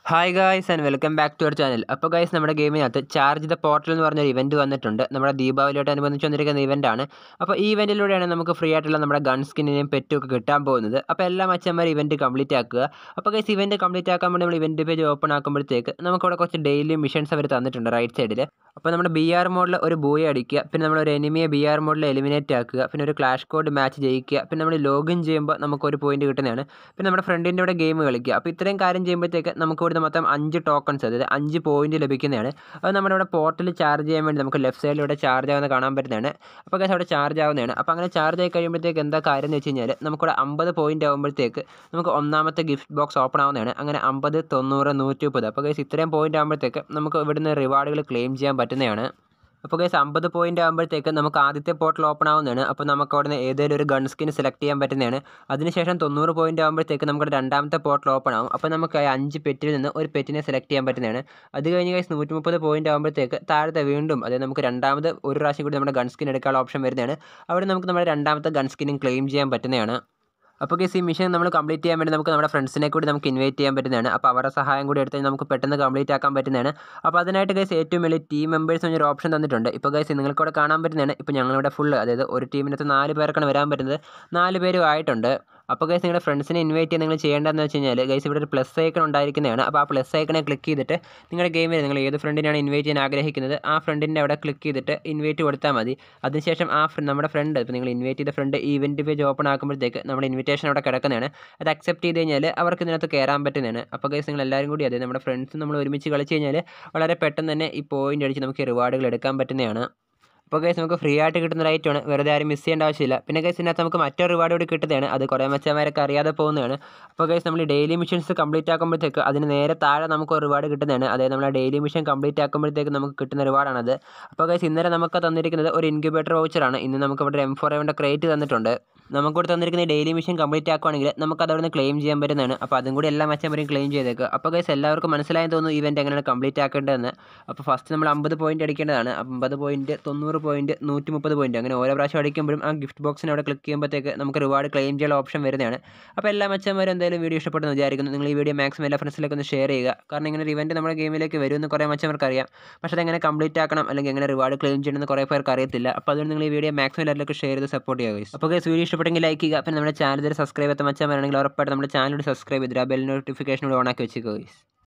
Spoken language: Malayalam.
Hi guys and welcome back to our channel അപ്പോൾ ഗൈസ് നമ്മുടെ ഗെയിമിനകത്ത് ചാർജ് ദ പോർട്ടൽ എന്ന് പറഞ്ഞൊരു ഇവൻറ്റ് വന്നിട്ടുണ്ട് നമ്മുടെ ദീപാവലിയോട്ട് അനുബന്ധിച്ച് വന്നിരിക്കുന്ന ഇവൻ്റാണ് അപ്പോൾ ഈ ഇവൻറ്റിലൂടെയാണ് നമുക്ക് ഫ്രീ ആയിട്ടുള്ള നമ്മുടെ ഗൺ സ്കിന്നിനെയും പെറ്റും ഒക്കെ കിട്ടാൻ പോകുന്നത് അപ്പോൾ എല്ലാ മച്ചന്മാരും ഇവൻറ്റ് കംപ്ലീറ്റ് ആക്കുക അപ്പോൾ ഗൈസ് ഇവൻറ്റ് കംപ്ലീറ്റ് ആക്കാൻ വേണ്ടി നമ്മൾ ഇവൻറ്റ് പേജ് ഓപ്പൺ ആക്കുമ്പോഴത്തേക്ക് നമുക്കവിടെ കുറച്ച് ഡെയിലി മിഷൻസ് അവർ തന്നിട്ടുണ്ട് റൈറ്റ് സൈഡിൽ അപ്പോൾ നമ്മുടെ ബി ആർ മോഡിൽ ഒരു ബൂയ അടിക്കുക പിന്നെ നമ്മൾ ഒരു എനിമിയെ ബി ആർ മോഡിൽ എലിമിനേറ്റ് ആക്കുക പിന്നെ ഒരു ക്ലാഷ് കോഡ് മാച്ച് ജയിക്കുക പിന്നെ നമ്മൾ ലോഗിൻ ചെയ്യുമ്പോൾ നമുക്ക് ഒരു പോയിന്റ് കിട്ടുന്നതാണ് പിന്നെ നമ്മുടെ ഫ്രണ്ടിൻ്റെ കൂടെ ഗെയിം കളിക്കുക അപ്പോൾ ഇത്രയും കാര്യം ചെയ്യുമ്പോഴത്തേക്ക് നമുക്ക് ഇവിടുന്ന് മൊത്തം അഞ്ച് ടോക്കൺസ് അതായത് അഞ്ച് പോയിന്റ് ലഭിക്കുന്നതാണ് അത് നമ്മുടെ ഇവിടെ പോർട്ടൽ ചാർജ് ചെയ്യാൻ വേണ്ടി നമുക്ക് ലെഫ്റ്റ് സൈഡിൽ ഇവിടെ ചാർജ് ആവുന്ന കാണാൻ പറ്റുന്നതാണ് അപ്പോൾ ഗൈസ് അവിടെ ചാർജ് ആവുന്നതാണ് അപ്പോൾ അങ്ങനെ ചാർജ് ആയി കഴിയുമ്പോഴത്തേക്ക് എന്താ കാര്യം എന്ന് വെച്ച് കഴിഞ്ഞാൽ നമുക്കിവിടെ അമ്പത് പോയിന്റ് ആകുമ്പോഴത്തേക്ക് നമുക്ക് ഒന്നാമത്തെ ഗിഫ്റ്റ് ബോക്സ് ഓപ്പൺ ആവുന്നതാണ് അങ്ങനെ അമ്പത് തൊണ്ണൂറ് നൂറ്റി മുപ്പത് അപ്പോൾ ഗൈസ് ഇത്രയും പോയിന്റ് ആകുമ്പോഴത്തേക്ക് നമുക്ക് ഇവിടുന്ന് റിവാർഡുകൾ ക്ലെയിം ചെയ്യാൻ പറ്റുന്നതാണ് അപ്പോൾ ഗൈസ് അമ്പത് പോയിന്റ് ആകുമ്പോഴത്തേക്ക് നമുക്ക് ആദ്യത്തെ പോർട്ടൽ ഓപ്പൺ ആവുന്നതാണ് അപ്പോൾ നമുക്ക് അവിടെ നിന്ന് ഏതെങ്കിലും ഒരു ഗൺ സ്കിൻ സെലക്ട് ചെയ്യാൻ പറ്റുന്നതാണ് അതിനുശേഷം തൊണ്ണൂറ് പോയിന്റ് ആകുമ്പോഴത്തേക്ക് നമുക്ക് രണ്ടാമത്തെ പോർട്ടൽ ഓപ്പൺ ആവും അപ്പോൾ നമുക്ക് ആ അഞ്ച് പെറ്റിൽ നിന്ന് ഒരു പെറ്റിനെ സെലക്ട് ചെയ്യാൻ പറ്റുന്നതാണ് അത് കഴിഞ്ഞ് ഗൈസ് നൂറ്റി മുപ്പത് പോയിന്റ് ആകുമ്പോഴത്തേക്ക് താഴത്തെ വീണ്ടും അതായത് നമുക്ക് രണ്ടാമത് ഒരു പ്രാവശ്യം കൂടി നമ്മുടെ ഗൺ സ്കിൻ എടുക്കാനുള്ള ഓപ്ഷൻ വരുന്നതാണ് അവിടെ നമുക്ക് നമ്മുടെ രണ്ടാമത്തെ ഗൺ സ്കിന്നും ക്ലെയിം ചെയ്യാൻ പറ്റുന്നതാണ് അപ്പോൾ കേസ് ഈ മിഷൻ നമ്മൾ കംപ്ലീറ്റ് ചെയ്യാൻ വേണ്ടി നമുക്ക് നമ്മുടെ ഫ്രണ്ട്സിനെ കൂടി നമുക്ക് ഇൻവൈറ്റ് ചെയ്യാൻ പറ്റുന്നതാണ് അപ്പോൾ അവരുടെ സഹായം കൂടി എടുത്ത് നമുക്ക് പെട്ടെന്ന് കംപ്ലീറ്റ് ആക്കാൻ പറ്റുന്നതാണ് അപ്പോൾ അതിനായിട്ട് ഗൈസ് ഏറ്റവും വലിയ ടീം മെമ്പേഴ്സ് എന്നൊരു ഓപ്ഷൻ തന്നിട്ടുണ്ട് ഇപ്പോൾ ഗൈസ് നിങ്ങൾക്കിവിടെ കാണാൻ പറ്റുന്നതാണ് ഇപ്പോൾ ഞങ്ങളിവിടെ ഫുള്ള് അതായത് ഒരു ടീമിനകത്ത് നാല് പേർക്കാണ് വരാൻ പറ്റുന്നത് നാല് പേരും ആയിട്ടുണ്ട് അപ്പോൾ ഗൈസ് നിങ്ങളുടെ ഫ്രണ്ട്സിനെ ഇൻവൈറ്റ് ചെയ്യാൻ നിങ്ങൾ ചെയ്യേണ്ടതെന്ന് വെച്ച് കഴിഞ്ഞാൽ ഗൈസ് ഇവിടെ ഒരു പ്ലസ് ഐക്കൺ ഉണ്ടായിരിക്കുന്നതാണ് അപ്പോൾ ആ പ്ലസ് ഐക്കണെ ക്ലിക്ക് ചെയ്തിട്ട് നിങ്ങളുടെ ഗെയിമിൽ നിങ്ങൾ ഏത് ഫ്രണ്ടിനാണ് ഇൻവൈറ്റ് ചെയ്യാൻ ആഗ്രഹിക്കുന്നത് ആ ഫ്രണ്ടിൻ്റെ അവിടെ ക്ലിക്ക് ചെയ്തിട്ട് ഇൻവൈറ്റ് കൊടുത്താൽ മതി അതിനുശേഷം ആ നമ്മുടെ ഫ്രണ്ട് ഇപ്പോൾ നിങ്ങൾ ഇൻവൈറ്റ് ചെയ്ത ഫ്രണ്ട് ഈ ഇവൻറ്റ് പേജ് ഓപ്പൺ ആക്കുമ്പോഴത്തേക്ക് നമ്മുടെ ഇൻവിറ്റേഷൻ അവിടെ കിടക്കുന്നതാണ് അത് അക്സെപ്റ്റ് ചെയ്ത് കഴിഞ്ഞാൽ അവർക്ക് ഇതിനകത്ത് കയറാൻ പറ്റുന്നതാണ് അപ്പോൾ ഗൈസ് നിങ്ങൾ എല്ലാവരും കൂടി അതായത് നമ്മുടെ ഫ്രണ്ട്സ് നമ്മൾ ഒരുമിച്ച് കളിച്ച് കഴിഞ്ഞാൽ വളരെ പെട്ടെന്ന് തന്നെ ഈ പോയിന്റ് അടിച്ച് നമുക്ക് റിവാർഡുകൾ എടുക്കാൻ പറ്റുന്നതാണ് അപ്പോൾ ഗൈസ് നമുക്ക് ഫ്രീ ആയിട്ട് കിട്ടുന്ന ഒരു ഐറ്റമാണ് വെറുതെ ആരും മിസ് ചെയ്യേണ്ട ആവശ്യമില്ല പിന്നെ ഗൈസ് ഇതിനകത്ത് നമുക്ക് മറ്റൊരു റിവാർഡ് കൂടി കിട്ടുന്നതാണ് അത് കുറേ മച്ചന്മാരൊക്കെ അറിയാതെ പോകുന്നതാണ് അപ്പോൾ ഗൈസ് നമ്മൾ ഡെയിലി മിഷൻസ് കംപ്ലീറ്റ് ആക്കുമ്പോഴത്തേക്ക് അതിന് നേരെ താഴെ നമുക്ക് ഒരു റിവാർഡ് കിട്ടുന്നതാണ് അതായത് നമ്മൾ ഡെയിലി മിഷൻ കംപ്ലീറ്റ് ആക്കുമ്പോഴത്തേക്ക് നമുക്ക് കിട്ടുന്ന റിവാർഡാണത് അപ്പോൾ ഗൈസ് ഇന്നലെ നമുക്ക് തന്നിരിക്കുന്നത് ഒരു ഇൻക്യുബേറ്റർ വൗച്ചറാണ് ഇന്ന് നമുക്ക് ഇവിടെ എം ഫോർ എവൻ്റെ ക്രേറ്റ് തന്നിട്ടുണ്ട് നമുക്കിവിടെ തന്നിരിക്കുന്ന ഡെയിലി മിഷൻ കംപ്ലീറ്റ് ആക്കുവാണെങ്കിൽ നമുക്ക് അതവിടെ നിന്ന് ക്ലെയിം ചെയ്യാൻ പറ്റുന്നതാണ് അപ്പോൾ അതും കൂടി എല്ലാ മച്ചന്മാരും ക്ലെയിം ചെയ്തേക്കുക അപ്പോൾ ഗൈസ് എല്ലാവർക്കും മനസ്സിലായെന്ന് തോന്നുന്നു ഇവൻറ്റ് എങ്ങനെയാണ് കംപ്ലീറ്റ് ആക്കേണ്ടതെന്ന് അപ്പോൾ ഫസ്റ്റ് നമ്മൾ അമ്പത് പോയിന്റ് അടിക്കേണ്ടതാണ് അമ്പത് പോയിന്റ് തൊണ്ണൂറ് പോയിന്റ് നൂറ്റി മുപ്പത് പോയിന്റ് അങ്ങനെ ഓരോ പ്രാവശ്യം അടിക്കുമ്പോഴും ആ ഗിഫ്റ്റ് ബോക്സിന് അവിടെ ക്ലിക്ക് ചെയ്യുമ്പോഴത്തേക്ക് നമുക്ക് റിവാർഡ് ക്ലെയിം ചെയ്യാനുള്ള ഓപ്ഷൻ വരുന്നതാണ് അപ്പോൾ എല്ലാ മച്ചന്മാരും എന്തായാലും വീഡിയോ ഇഷ്ടപ്പെട്ടെന്ന് വിചാരിക്കുന്നു നിങ്ങൾ ഈ വീഡിയോ മാക്സിമം എല്ലാ ഫ്രണ്ട്സിലേക്ക് ഒന്ന് ഷെയർ ചെയ്യുക കാരണം ഇങ്ങനെ ഒരു ഇവൻറ്റ് നമ്മുടെ ഗെയിമിലേക്ക് വരുമെന്ന് കുറേ മച്ചന്മാർക്ക് അറിയാം പക്ഷേ അതെങ്ങനെ കംപ്ലീറ്റ് ആക്കണം അല്ലെങ്കിൽ എങ്ങനെ റിവാർഡ് ക്ലെയിം ചെയ്യണമെന്ന് കുറേ പേർക്ക് അറിയത്തില്ല അപ്പോൾ അതുകൊണ്ട് നിങ്ങൾ ഈ വീഡിയോ മാക്സിമം എല്ലാവർക്കും ഷെയർ ചെയ്ത് സപ്പോർട്ട് ചെയ്യുക guys. അപ്പോൾ ഗൈസ് വീഡിയോ ഇഷ്ടപ്പെട്ടെങ്കിൽ ലൈക്ക് ചെയ്യുക പിന്നെ നമ്മുടെ ചാനൽ സബ്സ്ക്രൈബ് ചെയ്യാത്ത മച്ചന്മാരാണെങ്കിൽ ഉറപ്പായിട്ട് നമ്മുടെ ചാനൽ സബ്സ്ക്രൈബ് ചെയ്തിട്ട് ആ ബെൽ നോട്ടിഫിക്കേഷൻ ഓൺ ആക്കി വെച്ചേക്കുക guys.